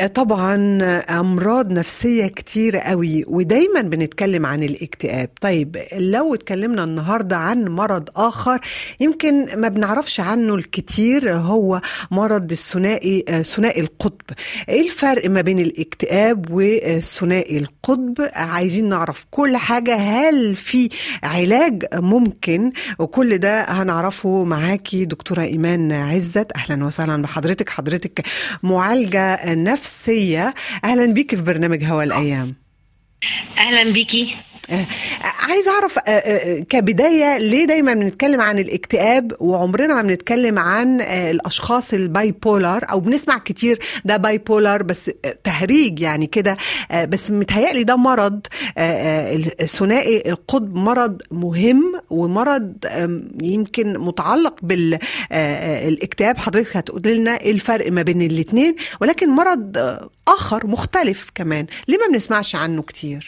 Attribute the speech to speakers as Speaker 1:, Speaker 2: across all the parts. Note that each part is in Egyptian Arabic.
Speaker 1: طبعا امراض نفسيه كتير قوي ودايما بنتكلم عن الاكتئاب طيب لو اتكلمنا النهارده عن مرض اخر يمكن ما بنعرفش عنه الكتير هو مرض الثنائي ثنائي القطب ايه الفرق ما بين الاكتئاب وثنائي القطب عايزين نعرف كل حاجه هل في علاج ممكن وكل ده هنعرفه معاكي دكتوره ايمان عزت اهلا وسهلا بحضرتك حضرتك معالجه نفسيه اهلا بيكي في برنامج هوا الايام
Speaker 2: اهلا بيكي
Speaker 1: عايز اعرف كبدايه ليه دايما بنتكلم عن الاكتئاب وعمرنا ما بنتكلم عن الاشخاص الباي بولار او بنسمع كتير ده باي بولار بس تهريج يعني كده بس متهيألي ده مرض ثنائي القطب مرض مهم ومرض يمكن متعلق بالاكتئاب حضرتك هتقول لنا ايه الفرق ما بين الاثنين ولكن مرض اخر مختلف كمان ليه ما بنسمعش عنه كتير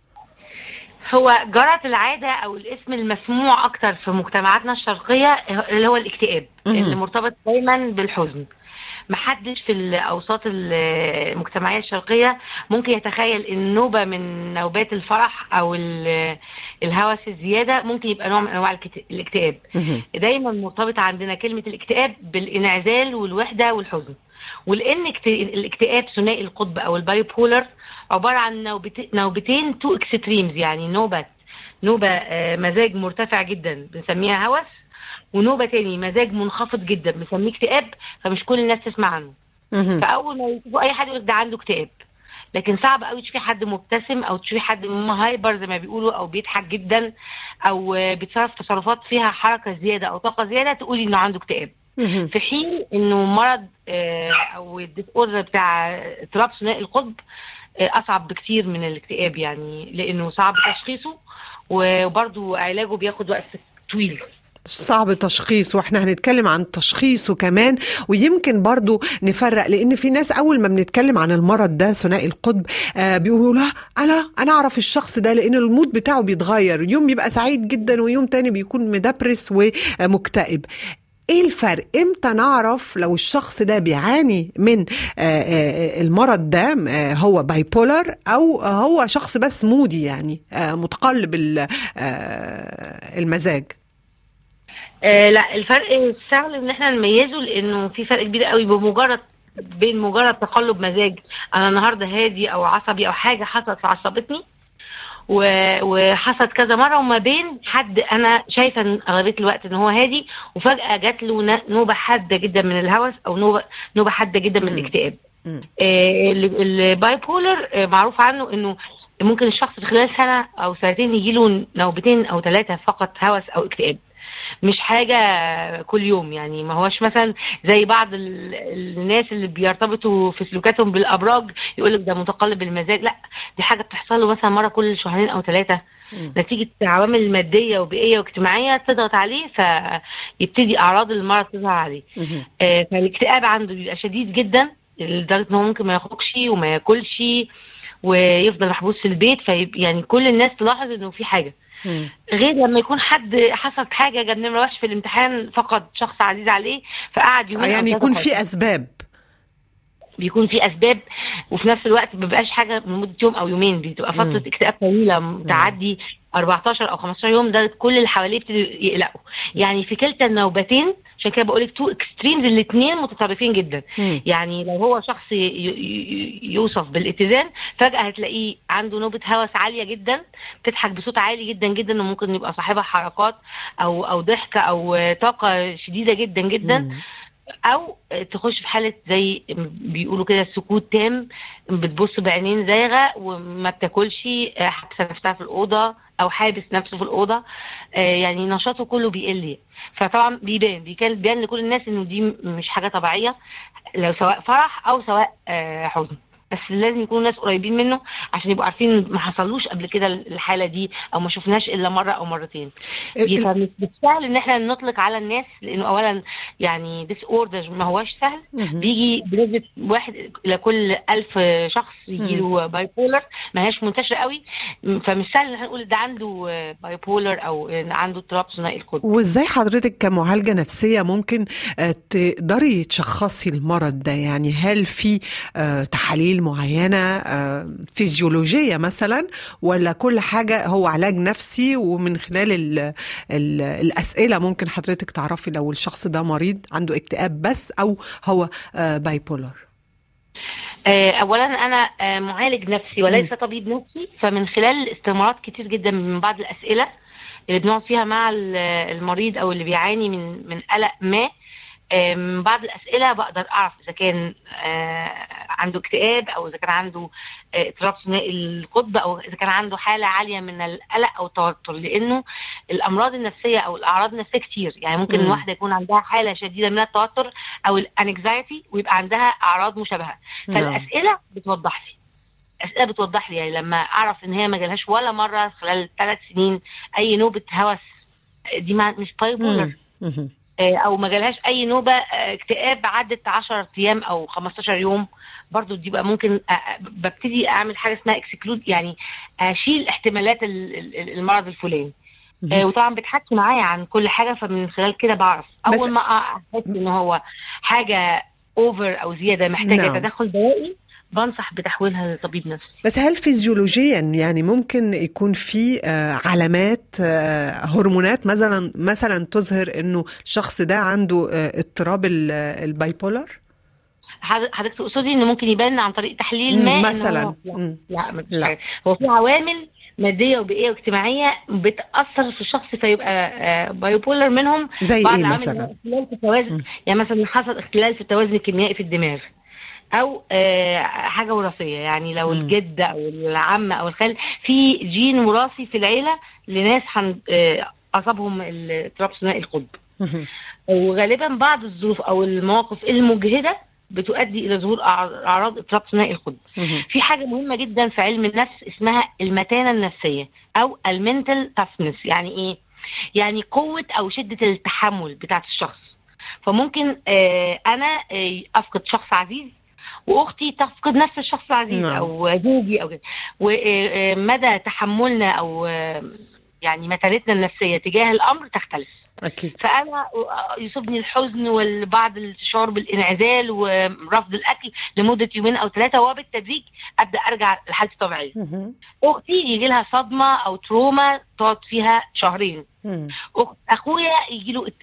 Speaker 2: هو جرت العادة أو الاسم المسموع أكتر في مجتمعاتنا الشرقية اللي هو الاكتئاب اللي مرتبط دايما بالحزن محدش في الأوساط المجتمعية الشرقية ممكن يتخيل إن نوبة من نوبات الفرح أو الهوس الزيادة ممكن يبقى نوع من أنواع الاكتئاب دايما مرتبطة عندنا كلمة الاكتئاب بالانعزال والوحدة والحزن ولان الاكتئاب ثنائي القطب او الباي بولر عباره عن نوبتين تو اكستريمز يعني نوبه نوبه مزاج مرتفع جدا بنسميها هوس ونوبه تاني مزاج منخفض جدا بنسميه اكتئاب فمش كل الناس تسمع عنه فاول ما يشوفوا اي حد يقول ده عنده اكتئاب لكن صعب قوي تشوفي حد مبتسم او تشوفي حد هايبر زي ما بيقولوا او بيضحك جدا او بيتصرف تصرفات فيها حركه زياده او طاقه زياده تقولي انه عنده اكتئاب في حين انه مرض او الديس اوردر بتاع اضطراب ثنائي القطب اصعب بكتير من الاكتئاب يعني لانه صعب تشخيصه وبرضه علاجه بياخد وقت طويل
Speaker 1: صعب تشخيص واحنا هنتكلم عن تشخيصه كمان ويمكن برضو نفرق لان في ناس اول ما بنتكلم عن المرض ده ثنائي القطب آه بيقولوا لا انا انا اعرف الشخص ده لان المود بتاعه بيتغير يوم بيبقى سعيد جدا ويوم تاني بيكون مدبرس ومكتئب ايه الفرق امتى نعرف لو الشخص ده بيعاني من المرض ده هو باي بولر او هو شخص بس مودي يعني متقلب المزاج
Speaker 2: آه لا الفرق سهل ان احنا نميزه لانه في فرق كبير قوي بمجرد بين مجرد تقلب مزاج انا النهارده هادي او عصبي او حاجه حصلت فعصبتني وحصلت كذا مره وما بين حد انا شايفه ان اغلبيه الوقت ان هو هادي وفجاه جات له نوبه حاده جدا من الهوس او نوبه نوبه حاده جدا من الاكتئاب آه الباي بولر آه معروف عنه انه ممكن الشخص في خلال سنه او سنتين يجي له نوبتين او ثلاثه فقط هوس او اكتئاب مش حاجة كل يوم يعني ما هوش مثلا زي بعض الناس اللي بيرتبطوا في سلوكاتهم بالأبراج يقول لك ده متقلب المزاج لا دي حاجة بتحصل له مثلا مرة كل شهرين أو ثلاثة نتيجة عوامل مادية وبيئية واجتماعية تضغط عليه فيبتدي أعراض المرض تظهر عليه آه فالاكتئاب عنده بيبقى شديد جدا لدرجة إن هو ممكن ما يخرجش وما ياكلش ويفضل محبوس في البيت في يعني كل الناس تلاحظ إنه في حاجة غير لما يكون حد حصلت حاجه جاب نمره وحش في الامتحان فقد شخص عزيز عليه فقعد يومين
Speaker 1: يعني يكون في اسباب
Speaker 2: بيكون في اسباب وفي نفس الوقت ما بيبقاش حاجه لمده يوم او يومين بتبقى فتره اكتئاب طويله تعدي 14 او 15 يوم ده كل اللي حواليه ابتدوا يقلقوا يعني في كلتا النوبتين عشان كده بقول لك تو اكستريمز الاثنين متطرفين جدا
Speaker 1: مم.
Speaker 2: يعني لو هو شخص ي- ي- يوصف بالاتزان فجاه هتلاقيه عنده نوبه هوس عاليه جدا بتضحك بصوت عالي جدا جدا وممكن يبقى صاحبها حركات او او ضحك او طاقه شديده جدا جدا
Speaker 1: مم.
Speaker 2: او تخش في حاله زي بيقولوا كده سكوت تام بتبص بعينين زايغه وما بتاكلش آه، حابسه نفسها في الاوضه او حابس نفسه في الاوضه آه، يعني نشاطه كله بيقل فطبعا بيبان بيكان بيان لكل الناس انه دي م- مش حاجه طبيعيه لو سواء فرح او سواء آه، حزن بس لازم يكونوا ناس قريبين منه عشان يبقوا عارفين إن ما حصلوش قبل كده الحاله دي او ما شفناش الا مره او مرتين
Speaker 1: ال-
Speaker 2: فمش بالسهل ان احنا نطلق على الناس لانه اولا يعني ديس اوردر ما هواش سهل
Speaker 1: مهم.
Speaker 2: بيجي بنسبه واحد لكل ألف شخص يجي له باي بولر ما هياش منتشره قوي م- فمش سهل ان احنا نقول ده عنده باي بولر او إن عنده اضطراب ثنائي القطب
Speaker 1: وازاي حضرتك كمعالجة نفسية ممكن آه، تقدري تشخصي المرض ده يعني هل في آه، تحاليل معينة آه، فيزيولوجية مثلا ولا كل حاجة هو علاج نفسي ومن خلال ال ال الأسئلة ممكن حضرتك تعرفي لو الشخص ده مريض عنده اكتئاب بس أو هو باي بولر
Speaker 2: آه، اولا انا آه، معالج نفسي وليس طبيب نفسي فمن خلال استمارات كتير جدا من بعض الاسئله اللي بنقعد فيها مع ال- المريض او اللي بيعاني من من قلق ما آه، من بعض الاسئله بقدر اعرف اذا كان آه، عنده اكتئاب او اذا كان عنده آه، اضطراب ثنائي القطب او اذا كان عنده حاله عاليه من القلق او التوتر لانه الامراض النفسيه او الاعراض النفسيه كتير يعني ممكن
Speaker 1: مم.
Speaker 2: الواحده يكون عندها حاله شديده من التوتر او الانكزايتي ويبقى عندها اعراض مشابهه
Speaker 1: نعم.
Speaker 2: فالاسئله بتوضح لي الاسئله بتوضح لي يعني لما اعرف ان هي ما جالهاش ولا مره خلال ثلاث سنين اي نوبه هوس دي ما مش باي بولر
Speaker 1: مم. مهم.
Speaker 2: آه، او ما جالهاش اي نوبه آه، اكتئاب عدت 10 ايام او 15 يوم برضو دي بقى ممكن آه، آه، ببتدي اعمل حاجه اسمها اكسكلود يعني اشيل احتمالات ال- ال- المرض الفلاني آه،
Speaker 1: مهم.
Speaker 2: وطبعا بتحكي معايا عن كل حاجه فمن خلال كده بعرف
Speaker 1: بس-
Speaker 2: اول ما احس ان هو حاجه اوفر او زياده محتاجه
Speaker 1: نعم.
Speaker 2: تدخل دوائي بنصح بتحويلها لطبيب نفسي
Speaker 1: بس هل فيزيولوجيا يعني ممكن يكون في آه، علامات آه، هرمونات مثلا مثلا تظهر انه الشخص ده عنده آه، اضطراب ال- الباي بولر
Speaker 2: حض- حضرتك تقصدي ان ممكن يبان عن طريق تحليل ما إن هو-
Speaker 1: مثلا
Speaker 2: لا
Speaker 1: مم.
Speaker 2: لا مفيش
Speaker 1: لا.
Speaker 2: حاجة. هو في عوامل ماديه وبيئيه واجتماعيه بتاثر في الشخص فيبقى باي بولر منهم
Speaker 1: زي
Speaker 2: بعض
Speaker 1: ايه
Speaker 2: العوامل
Speaker 1: مثلا
Speaker 2: منها اختلال في التوازن
Speaker 1: مم.
Speaker 2: يعني مثلا حصل اختلال في التوازن الكيميائي في الدماغ او آه، حاجه وراثيه يعني لو
Speaker 1: مم.
Speaker 2: الجد او العم او الخال في جين وراثي في العيله لناس حن- آه، اصابهم الاضطراب ثنائي القطب
Speaker 1: مهم.
Speaker 2: وغالبا بعض الظروف او المواقف المجهده بتؤدي الى ظهور أع- اعراض اضطراب ثنائي القطب
Speaker 1: مهم.
Speaker 2: في حاجه مهمه جدا في علم النفس اسمها المتانه النفسيه او المنتال تافنس يعني ايه يعني قوه او شده التحمل بتاعه الشخص فممكن آه انا آه افقد شخص عزيز واختي تفقد نفس الشخص العزيز
Speaker 1: نعم.
Speaker 2: او زوجي او كده ومدى تحملنا او آه، يعني متانتنا النفسيه تجاه الامر تختلف
Speaker 1: اكيد
Speaker 2: فانا يصيبني الحزن وبعض الشعور بالانعزال ورفض الاكل لمده يومين او ثلاثه وبالتدريج ابدا ارجع لحالتي الطبيعيه
Speaker 1: مهم.
Speaker 2: اختي يجي لها صدمه او تروما تقعد فيها شهرين
Speaker 1: مم.
Speaker 2: أخ- اخويا يجي له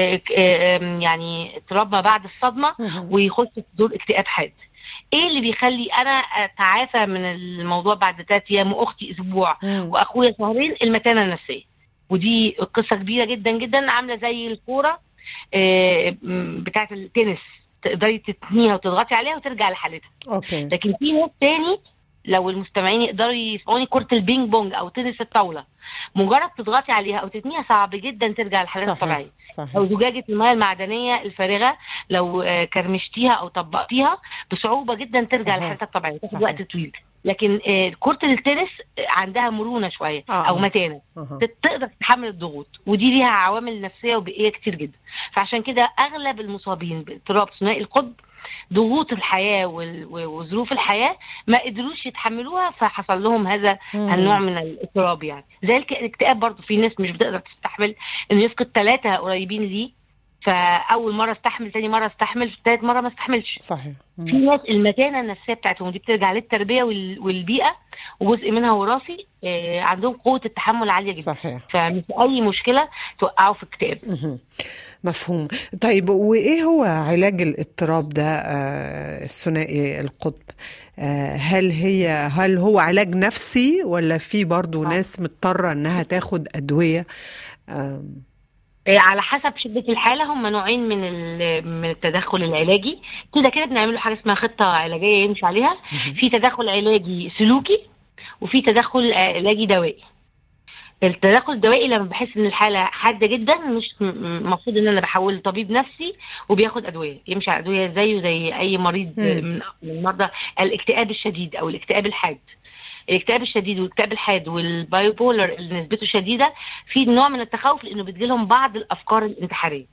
Speaker 2: يعني اضطراب ما بعد الصدمه
Speaker 1: مهم.
Speaker 2: ويخش في دور اكتئاب حاد ايه اللي بيخلي انا اتعافى من الموضوع بعد ثلاث ايام واختي اسبوع
Speaker 1: مم.
Speaker 2: واخويا شهرين المتانه النفسيه ودي قصه كبيره جدا جدا عامله زي الكوره آه، م- بتاعه التنس تقدري تتنيها وتضغطي عليها وترجع لحالتها
Speaker 1: اوكي
Speaker 2: لكن في ناس تاني لو المستمعين يقدروا يسمعوني كره البينج بونج او تنس الطاوله مجرد تضغطي عليها او تتنيها صعب جدا ترجع لحالتها
Speaker 1: صحيح.
Speaker 2: الطبيعيه
Speaker 1: صحيح
Speaker 2: او زجاجه المياه المعدنيه الفارغه لو آه، كرمشتيها او طبقتيها بصعوبه جدا ترجع
Speaker 1: صحيح.
Speaker 2: لحالتها الطبيعيه تاخد
Speaker 1: صحيح.
Speaker 2: وقت طويل لكن آه، كره التنس آه، عندها مرونه شويه
Speaker 1: آه.
Speaker 2: او متانه
Speaker 1: أها.
Speaker 2: تت- تقدر تتحمل الضغوط ودي ليها عوامل نفسيه وبيئيه كتير جدا فعشان كده اغلب المصابين باضطراب ثنائي القطب ضغوط الحياه وال- و- وظروف الحياه ما قدروش يتحملوها فحصل لهم هذا
Speaker 1: مم.
Speaker 2: النوع من الاضطراب يعني زي الك- الاكتئاب برضه في ناس مش بتقدر تستحمل انه يفقد ثلاثه قريبين ليه فاول مره استحمل تاني مره استحمل ثالث مره ما استحملش
Speaker 1: صحيح مم.
Speaker 2: في ناس المتانه النفسيه بتاعتهم دي بترجع للتربيه وال- والبيئه وجزء منها وراثي آه، عندهم قوه التحمل عاليه جدا
Speaker 1: صحيح
Speaker 2: فمش اي مشكله توقعه في اكتئاب
Speaker 1: مهم. مفهوم طيب وايه هو علاج الاضطراب ده آه، الثنائي القطب آه، هل هي هل هو علاج نفسي ولا في برضو
Speaker 2: آه.
Speaker 1: ناس مضطرة انها تاخد ادوية آم،
Speaker 2: آه، على حسب شده الحاله هم نوعين من ال- من التدخل العلاجي كده كده بنعمل له حاجه اسمها خطه علاجيه يمشي عليها
Speaker 1: مهم.
Speaker 2: في تدخل علاجي سلوكي وفي تدخل علاجي دوائي التدخل الدوائي لما بحس ان الحاله حاده جدا مش م- م- المفروض ان انا بحول لطبيب نفسي وبياخد ادويه يمشي على ادويه زيه زي اي مريض
Speaker 1: مم.
Speaker 2: من من مرضى الاكتئاب الشديد او الاكتئاب الحاد الاكتئاب الشديد والاكتئاب الحاد والبايو بولر اللي نسبته شديده في نوع من التخوف لانه بتجيلهم بعض الافكار الانتحاريه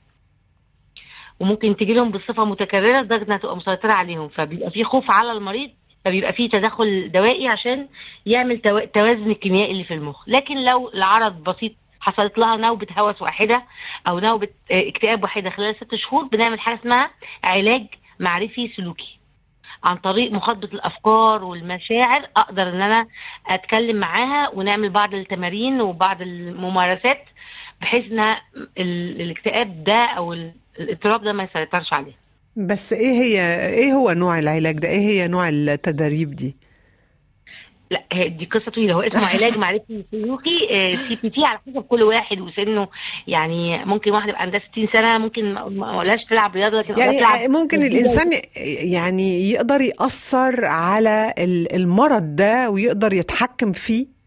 Speaker 2: وممكن تجي لهم بصفه متكرره لدرجه انها تبقى مسيطره عليهم فبيبقى في خوف على المريض فبيبقى في تدخل دوائي عشان يعمل تو- توازن الكيميائي اللي في المخ لكن لو العرض بسيط حصلت لها نوبة هوس واحدة أو نوبة آه، اكتئاب واحدة خلال ست شهور بنعمل حاجة اسمها علاج معرفي سلوكي عن طريق مخاطبة الأفكار والمشاعر أقدر إن أنا أتكلم معاها ونعمل بعض التمارين وبعض الممارسات بحيث إن ال- الاكتئاب ده أو ال- الاضطراب ده ما يسيطرش عليه
Speaker 1: بس ايه هي ايه هو نوع العلاج ده ايه هي نوع التدريب دي
Speaker 2: لا هي دي قصه طويله هو اسمه علاج معرفي سلوكي سي بي تي على حسب كل واحد وسنه يعني ممكن واحده يبقى عندها 60 سنه ممكن ما ما اقولهاش تلعب رياضه لكن أقولها
Speaker 1: يعني
Speaker 2: تلعب
Speaker 1: ممكن الانسان يعني يقدر يأثر على ال- المرض ده ويقدر يتحكم فيه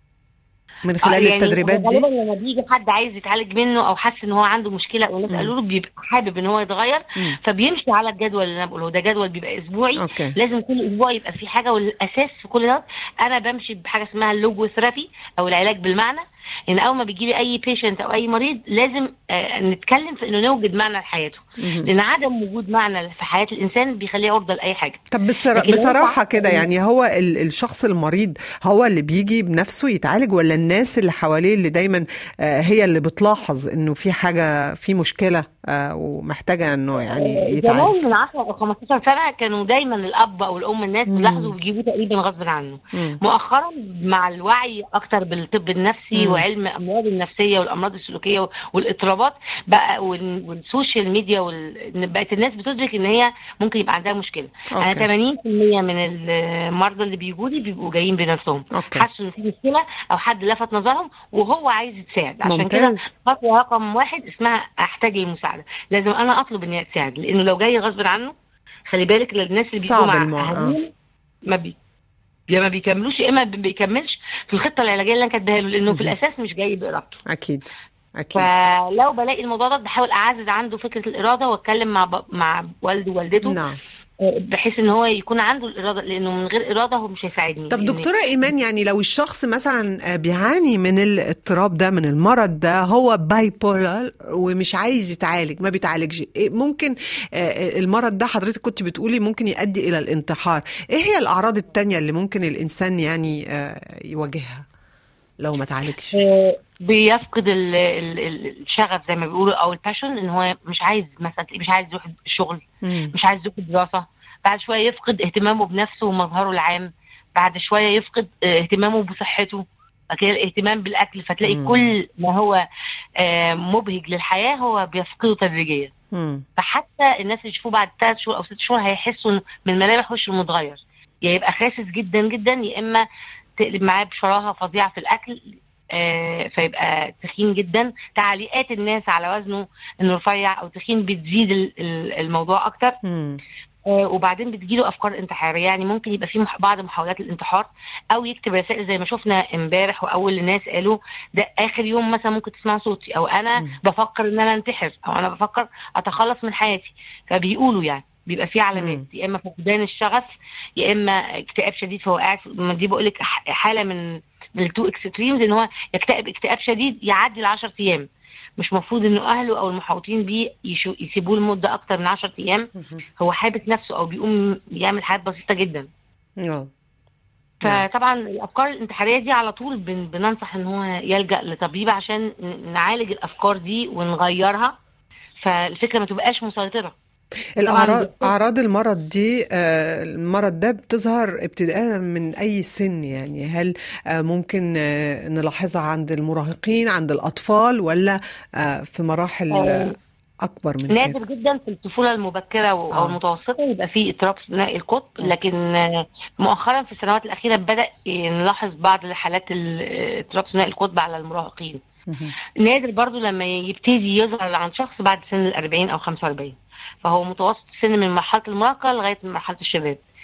Speaker 1: من
Speaker 2: آه،
Speaker 1: خلال
Speaker 2: يعني
Speaker 1: التدريبات
Speaker 2: هو
Speaker 1: دي
Speaker 2: غالبا لما بيجي حد عايز يتعالج منه او حاسس ان هو عنده مشكله او الناس
Speaker 1: مم.
Speaker 2: قالوا له بيبقى حابب ان هو يتغير
Speaker 1: مم.
Speaker 2: فبيمشي على الجدول اللي انا بقوله ده جدول بيبقى اسبوعي
Speaker 1: اوكي
Speaker 2: لازم كل اسبوع يبقى في حاجه والاساس في كل ده انا بمشي بحاجه اسمها اللوجوثيرابي او العلاج بالمعنى ان اول ما بيجي لي اي بيشنت او اي مريض لازم آه نتكلم في انه نوجد معنى لحياته
Speaker 1: مهم.
Speaker 2: لان عدم وجود معنى في حياه الانسان بيخليه عرضه لاي حاجه
Speaker 1: طب بصرا-
Speaker 2: لكن لو
Speaker 1: بصراحة
Speaker 2: أنت-
Speaker 1: كده يعني هو ال- الشخص المريض هو اللي بيجي بنفسه يتعالج ولا الناس اللي حواليه اللي دايما آه، هي اللي بتلاحظ انه في حاجة في مشكلة آه، ومحتاجة انه يعني يتعالج
Speaker 2: زمان من 10 او 15 سنه كانوا دايما الاب او الام الناس
Speaker 1: مم.
Speaker 2: بيلاحظوا وبيجيبوه تقريبا غصب عنه
Speaker 1: مم.
Speaker 2: مؤخرا مع الوعي اكتر بالطب النفسي
Speaker 1: مم.
Speaker 2: وعلم الامراض النفسيه والامراض السلوكيه والاضطرابات بقى وال- والسوشيال ميديا وال... إن بقت الناس بتدرك ان هي ممكن يبقى عندها مشكله
Speaker 1: أوكي.
Speaker 2: انا 80% من المرضى اللي بيجوا لي بيبقوا جايين بنفسهم
Speaker 1: اوكي
Speaker 2: حسوا ان في مشكله او حد لفت نظرهم وهو عايز يتساعد عشان كده
Speaker 1: ممتاز
Speaker 2: خطوه رقم واحد اسمها احتاج للمساعده لازم انا اطلب ان هي تساعد لانه لو جاي غصب عنه خلي بالك الناس اللي
Speaker 1: صعب
Speaker 2: بيجوا مع
Speaker 1: الموضوع.
Speaker 2: اهاليهم ما بي يا ما بيكملوش يا اما ما بيكملش في الخطه العلاجيه اللي انا كاتباها له لانه في
Speaker 1: مهم.
Speaker 2: الاساس مش جاي بارادته
Speaker 1: اكيد اكيد
Speaker 2: فلو بلاقي الموضوع ده بحاول اعزز عنده فكره الاراده واتكلم مع ب... مع والده ووالدته
Speaker 1: نعم
Speaker 2: آه، بحيث ان هو يكون عنده الاراده لانه من غير اراده هو مش هيساعدني
Speaker 1: طب
Speaker 2: لأن-
Speaker 1: دكتورة إيمان يعني لو الشخص مثلا بيعاني من الاضطراب ده من المرض ده هو باي بولار ومش عايز يتعالج ما بيتعالجش إيه ممكن آه، المرض ده حضرتك كنت بتقولي ممكن يؤدي إلى الانتحار إيه هي الأعراض التانية اللي ممكن الإنسان يعني آه، يواجهها لو ما تعالجش
Speaker 2: آه، بيفقد ال- ال- ال- الشغف زي ما بيقولوا او الباشن ان هو مش عايز مثلا تلاقيه مش عايز يروح الشغل
Speaker 1: مم.
Speaker 2: مش عايز يروح الدراسه بعد شويه يفقد اهتمامه بنفسه ومظهره العام بعد شويه يفقد آه، اهتمامه بصحته بعد كده الاهتمام بالاكل فتلاقي
Speaker 1: مم.
Speaker 2: كل ما هو آه، مبهج للحياه هو بيفقده تدريجيا
Speaker 1: مم.
Speaker 2: فحتى الناس اللي يشوفوه بعد ثلاث شهور او ست شهور هيحسوا إنه من ملامح وشه متغير يا يبقى خاسس جدا جدا يا اما تقلب معاه بشراهه فظيعه في الاكل آه، فيبقى تخين جدا تعليقات الناس على وزنه انه رفيع او تخين بتزيد ال- ال- الموضوع اكتر
Speaker 1: مم.
Speaker 2: آه، وبعدين بتجيله افكار انتحاريه يعني ممكن يبقى في مح- بعض محاولات الانتحار او يكتب رسائل زي ما شفنا امبارح واول الناس قالوا ده اخر يوم مثلا ممكن تسمع صوتي او انا
Speaker 1: مم.
Speaker 2: بفكر ان انا انتحر او انا بفكر اتخلص من حياتي فبيقولوا يعني بيبقى في علامات
Speaker 1: مم.
Speaker 2: يا اما فقدان الشغف يا اما اكتئاب شديد فهو قاعد في- ما دي بقول لك حاله من من التو اكستريمز ان هو يكتئب اكتئاب شديد يعدي ال 10 ايام مش مفروض انه اهله او المحاوطين بيه يشو- يسيبوه لمده اكتر من 10 ايام
Speaker 1: مم.
Speaker 2: هو حابس نفسه او بيقوم يعمل حاجات بسيطه جدا
Speaker 1: آه. نعم.
Speaker 2: فطبعا الافكار الانتحاريه دي على طول بن بننصح ان هو يلجا لطبيب عشان ن- نعالج الافكار دي ونغيرها فالفكره ما تبقاش مسيطره
Speaker 1: الأعراض
Speaker 2: طبعاً.
Speaker 1: أعراض المرض دي آه، المرض ده بتظهر ابتداء من أي سن يعني هل آه، ممكن آه، نلاحظها عند المراهقين عند الأطفال ولا آه، في مراحل آه،
Speaker 2: آه،
Speaker 1: أكبر من كده
Speaker 2: نادر جدا في الطفوله المبكره و-
Speaker 1: آه.
Speaker 2: او المتوسطه يبقى في اضطراب ثنائي القطب
Speaker 1: آه.
Speaker 2: لكن آه، مؤخرا في السنوات الاخيره بدا نلاحظ بعض الحالات الاضطراب ثنائي القطب على المراهقين
Speaker 1: مهم.
Speaker 2: نادر برضو لما يبتدي يظهر عند شخص بعد سن ال 40 او 45 فهو متوسط السن من مرحله المراهقه لغايه مرحله الشباب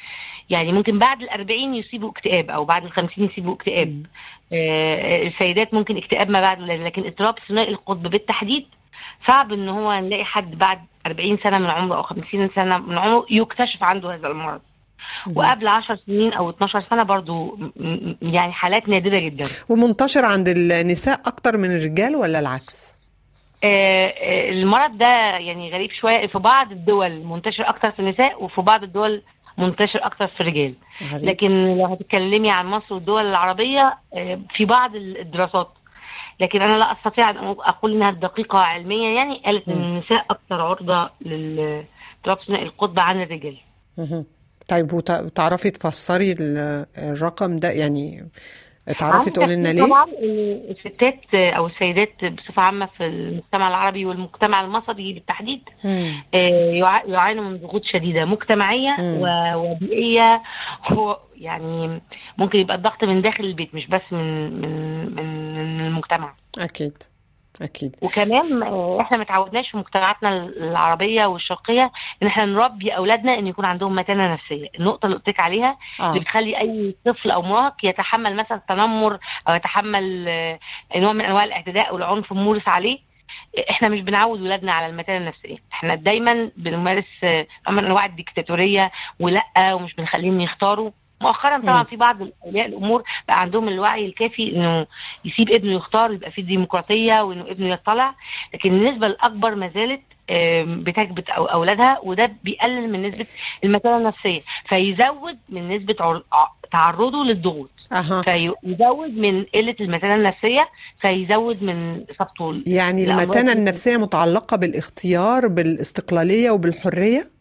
Speaker 2: يعني ممكن بعد الأربعين يصيبوا اكتئاب أو بعد الخمسين يصيبوا اكتئاب آه، السيدات ممكن اكتئاب ما بعد الولادة لكن اضطراب ثنائي القطب بالتحديد صعب ان هو نلاقي حد بعد 40 سنة من عمره او 50 سنة من عمره يكتشف عنده هذا المرض وقبل 10 سنين او 12 سنة برضو م- م- يعني حالات نادرة جدا
Speaker 1: ومنتشر عند النساء اكتر من الرجال ولا العكس
Speaker 2: آه، آه، المرض ده يعني غريب شوية في بعض الدول منتشر أكتر في النساء وفي بعض الدول منتشر أكتر في الرجال
Speaker 1: غريب.
Speaker 2: لكن لو هتتكلمي عن مصر والدول العربية آه، في بعض الدراسات لكن أنا لا أستطيع أن أقول إنها دقيقة علميا يعني قالت إن
Speaker 1: مم.
Speaker 2: النساء أكثر عرضة للاضطراب ثنائي القطب عن الرجال
Speaker 1: مهم. طيب وت- وتعرفي تفسري ال- الرقم ده يعني تعرفي
Speaker 2: عندي
Speaker 1: تقولي لنا
Speaker 2: تفسير
Speaker 1: ليه؟
Speaker 2: طبعا إن الستات آه، أو السيدات بصفة عامة في المجتمع العربي والمجتمع المصري بالتحديد
Speaker 1: مم.
Speaker 2: آه، يع- يعانوا من ضغوط شديدة مجتمعية
Speaker 1: مم.
Speaker 2: و- وبيئية هو يعني ممكن يبقى الضغط من داخل البيت مش بس من من من من المجتمع
Speaker 1: اكيد اكيد
Speaker 2: وكمان آه، احنا ما تعودناش في مجتمعاتنا العربية والشرقية ان احنا نربي اولادنا ان يكون عندهم متانة نفسية النقطة اللي قلت لك عليها اللي
Speaker 1: اه
Speaker 2: بتخلي اي طفل او مراهق يتحمل مثلا التنمر او يتحمل آه، نوع من انواع الاعتداء والعنف الممارس عليه احنا مش بنعود ولادنا على المتانه النفسيه احنا دايما بنمارس آه، نوع من انواع الديكتاتوريه ولا ومش بنخليهم يختاروا مؤخرا طبعا
Speaker 1: مم.
Speaker 2: في بعض اولياء الامور بقى عندهم الوعي الكافي انه يسيب ابنه يختار يبقى في ديمقراطيه وانه ابنه يطلع لكن النسبه الاكبر ما زالت آم، بتكبت أو- اولادها وده بيقلل من نسبه المتانه النفسيه فيزود من نسبه عر- ع- تعرضه للضغوط
Speaker 1: اها
Speaker 2: فيزود من قله المتانه النفسيه فيزود من اصابته
Speaker 1: يعني
Speaker 2: الأمراض
Speaker 1: المتانة
Speaker 2: دي.
Speaker 1: النفسية متعلقة بالاختيار بالاستقلالية وبالحرية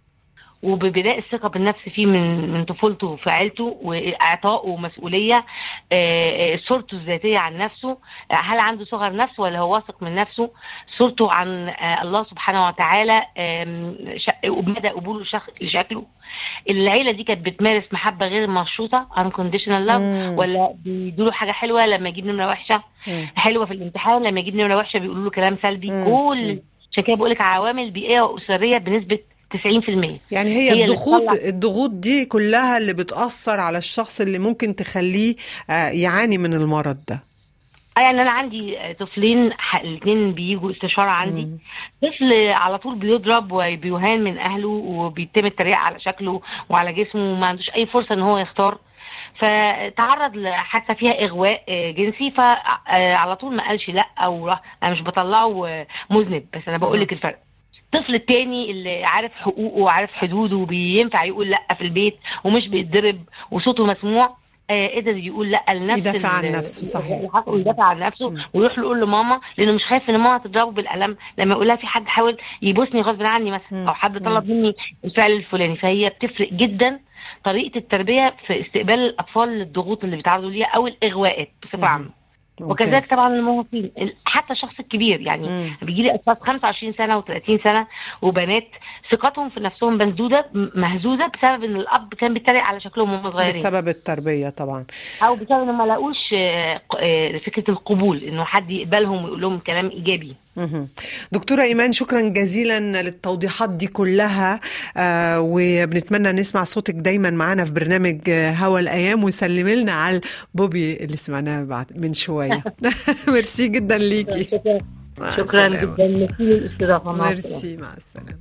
Speaker 2: وببناء الثقة بالنفس فيه من من طفولته في عيلته وإعطائه مسؤولية آه، آه، صورته الذاتية عن نفسه آه، هل عنده صغر نفس ولا هو واثق من نفسه صورته عن آه، الله سبحانه وتعالى آم، ش- ومدى قبوله شخ- لشكله العيلة دي كانت بتمارس محبة غير مشروطة unconditional love
Speaker 1: مم.
Speaker 2: ولا بيدوله حاجة حلوة لما يجيب نمرة وحشة
Speaker 1: مم.
Speaker 2: حلوة في الامتحان لما يجيب نمرة وحشة بيقولوا له كلام سلبي
Speaker 1: مم.
Speaker 2: كل عشان كده بقول لك عوامل بيئية وأسرية بنسبة 90%
Speaker 1: يعني هي,
Speaker 2: هي اللي
Speaker 1: الضغوط
Speaker 2: بتطلع-
Speaker 1: الضغوط دي كلها اللي بتأثر على الشخص اللي ممكن تخليه آه، يعاني من المرض ده
Speaker 2: اه يعني انا عندي طفلين الاثنين بيجوا استشاره عندي
Speaker 1: مم.
Speaker 2: طفل على طول بيضرب وبيهان من اهله وبيتم التريق على شكله وعلى جسمه وما عندوش اي فرصه ان هو يختار فتعرض لحادثه فيها اغواء آه، جنسي فعلى طول ما قالش لا او راح انا مش بطلعه آه، مذنب بس انا بقول لك الفرق الطفل التاني اللي عارف حقوقه وعارف حدوده وبينفع يقول لا في البيت ومش بيتضرب وصوته مسموع آه قدر يقول لا لنفس
Speaker 1: يدافع عن
Speaker 2: ال-
Speaker 1: نفسه، صحيح.
Speaker 2: اللي حصل ويدافع عن نفسه
Speaker 1: مم.
Speaker 2: ويروح له يقول لماما لانه مش خايف ان ماما تضربه بالقلم لما يقول لها في حد حاول يبوسني غصب عني مثلا
Speaker 1: مم.
Speaker 2: او حد طلب مني الفعل الفلاني فهي بتفرق جدا طريقه التربيه في استقبال الاطفال للضغوط اللي بيتعرضوا ليها او الاغواءات
Speaker 1: مم.
Speaker 2: بصفه عامه وكذلك
Speaker 1: ممتاز.
Speaker 2: طبعا المراهقين ال- حتى الشخص الكبير يعني
Speaker 1: مم.
Speaker 2: بيجي لي اشخاص 25 سنه و30 سنه وبنات ثقتهم في نفسهم مسدوده م- مهزوزه بسبب ان الاب كان بيتريق على شكلهم وهم صغيرين
Speaker 1: بسبب التربية طبعا
Speaker 2: او بسبب ان ما لاقوش آه، ق- آه، فكره القبول انه حد يقبلهم ويقول لهم كلام ايجابي
Speaker 1: مهم. دكتورة إيمان شكرا جزيلا للتوضيحات دي كلها آه وبنتمنى نسمع صوتك دايما معانا في برنامج آه، هوا الأيام وسلمي لنا على بوبي اللي سمعناه بعد من شوية ميرسي جدا ليكي مع
Speaker 2: شكرا
Speaker 1: السلامة.
Speaker 2: جدا ميرسي للاستضافه مع السلامه
Speaker 1: ميرسي مع السلامة